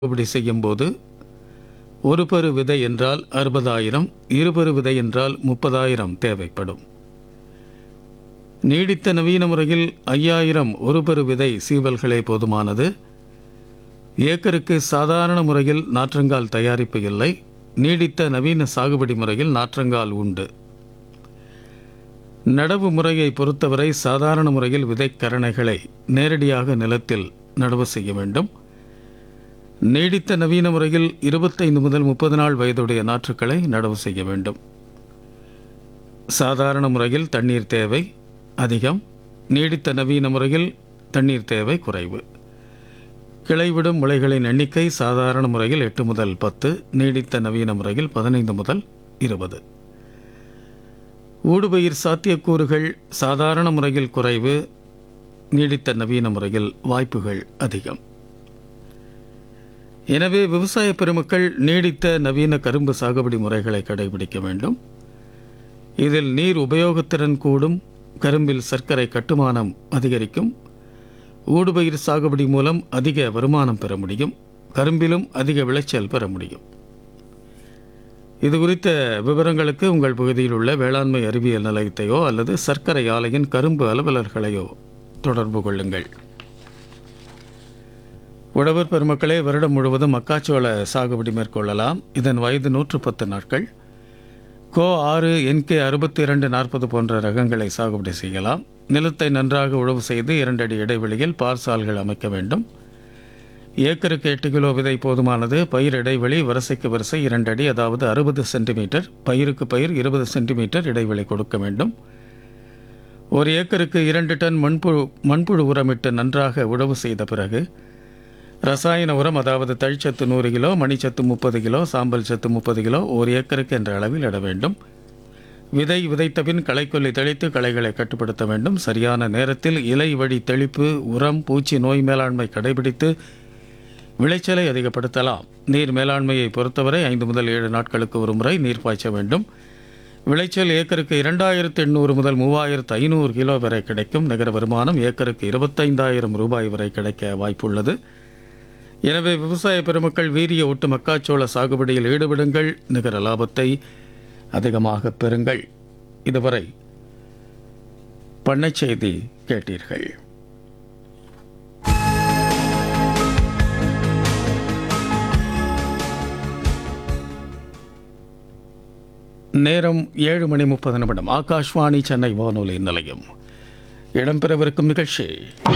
சாகுபடி செய்யும்போது ஒரு பரு விதை என்றால் அறுபதாயிரம் இருபரு விதை என்றால் முப்பதாயிரம் தேவைப்படும் நீடித்த நவீன முறையில் ஐயாயிரம் ஒரு பரு விதை சீவல்களே போதுமானது ஏக்கருக்கு சாதாரண முறையில் நாற்றங்கால் தயாரிப்பு இல்லை நீடித்த நவீன சாகுபடி முறையில் நாற்றங்கால் உண்டு நடவு முறையை பொறுத்தவரை சாதாரண முறையில் விதைக்கரணைகளை நேரடியாக நிலத்தில் நடவு செய்ய வேண்டும் நீடித்த நவீன முறையில் இருபத்தைந்து முதல் முப்பது நாள் வயதுடைய நாற்றுக்களை நடவு செய்ய வேண்டும் சாதாரண முறையில் தண்ணீர் தேவை அதிகம் நீடித்த நவீன முறையில் தண்ணீர் தேவை குறைவு கிளைவிடும் முளைகளின் எண்ணிக்கை சாதாரண முறையில் எட்டு முதல் பத்து நீடித்த நவீன முறையில் பதினைந்து முதல் இருபது ஊடுபயிர் சாத்தியக்கூறுகள் சாதாரண முறையில் குறைவு நீடித்த நவீன முறையில் வாய்ப்புகள் அதிகம் எனவே விவசாய பெருமக்கள் நீடித்த நவீன கரும்பு சாகுபடி முறைகளை கடைபிடிக்க வேண்டும் இதில் நீர் உபயோகத்திறன் கூடும் கரும்பில் சர்க்கரை கட்டுமானம் அதிகரிக்கும் ஊடுபயிர் சாகுபடி மூலம் அதிக வருமானம் பெற முடியும் கரும்பிலும் அதிக விளைச்சல் பெற முடியும் இது குறித்த விவரங்களுக்கு உங்கள் பகுதியில் உள்ள வேளாண்மை அறிவியல் நிலையத்தையோ அல்லது சர்க்கரை ஆலையின் கரும்பு அலுவலர்களையோ தொடர்பு கொள்ளுங்கள் உழவர் பெருமக்களே வருடம் முழுவதும் மக்காச்சோள சாகுபடி மேற்கொள்ளலாம் இதன் வயது நூற்று பத்து நாட்கள் கோ ஆறு என்கே அறுபத்தி இரண்டு நாற்பது போன்ற ரகங்களை சாகுபடி செய்யலாம் நிலத்தை நன்றாக உழவு செய்து இரண்டு அடி இடைவெளியில் பார்சால்கள் அமைக்க வேண்டும் ஏக்கருக்கு எட்டு கிலோ விதை போதுமானது பயிர் இடைவெளி வரிசைக்கு வரிசை இரண்டு அடி அதாவது அறுபது சென்டிமீட்டர் பயிருக்கு பயிர் இருபது சென்டிமீட்டர் இடைவெளி கொடுக்க வேண்டும் ஒரு ஏக்கருக்கு இரண்டு டன் மண்புழு மண்புழு உரமிட்டு நன்றாக உழவு செய்த பிறகு ரசாயன உரம் அதாவது தழிச்சத்து நூறு கிலோ மணிச்சத்து முப்பது கிலோ சாம்பல் சத்து முப்பது கிலோ ஒரு ஏக்கருக்கு என்ற அளவில் இட வேண்டும் விதை விதைத்த பின் களைக்கொல்லி தெளித்து களைகளை கட்டுப்படுத்த வேண்டும் சரியான நேரத்தில் இலை வழி தெளிப்பு உரம் பூச்சி நோய் மேலாண்மை கடைபிடித்து விளைச்சலை அதிகப்படுத்தலாம் நீர் மேலாண்மையை பொறுத்தவரை ஐந்து முதல் ஏழு நாட்களுக்கு ஒரு முறை நீர் பாய்ச்ச வேண்டும் விளைச்சல் ஏக்கருக்கு இரண்டாயிரத்து எண்ணூறு முதல் மூவாயிரத்து ஐநூறு கிலோ வரை கிடைக்கும் நிகர வருமானம் ஏக்கருக்கு இருபத்தைந்தாயிரம் ரூபாய் வரை கிடைக்க வாய்ப்புள்ளது எனவே விவசாய பெருமக்கள் வீரிய ஒட்டு மக்காச்சோள சாகுபடியில் ஈடுபடுங்கள் நிகர லாபத்தை அதிகமாக பெறுங்கள் இதுவரை பண்ணைச் செய்தி கேட்டீர்கள் நேரம் ஏழு மணி முப்பது நிமிடம் ஆகாஷ்வாணி சென்னை வானொலி நிலையம் இடம்பெறவிருக்கும் நிகழ்ச்சி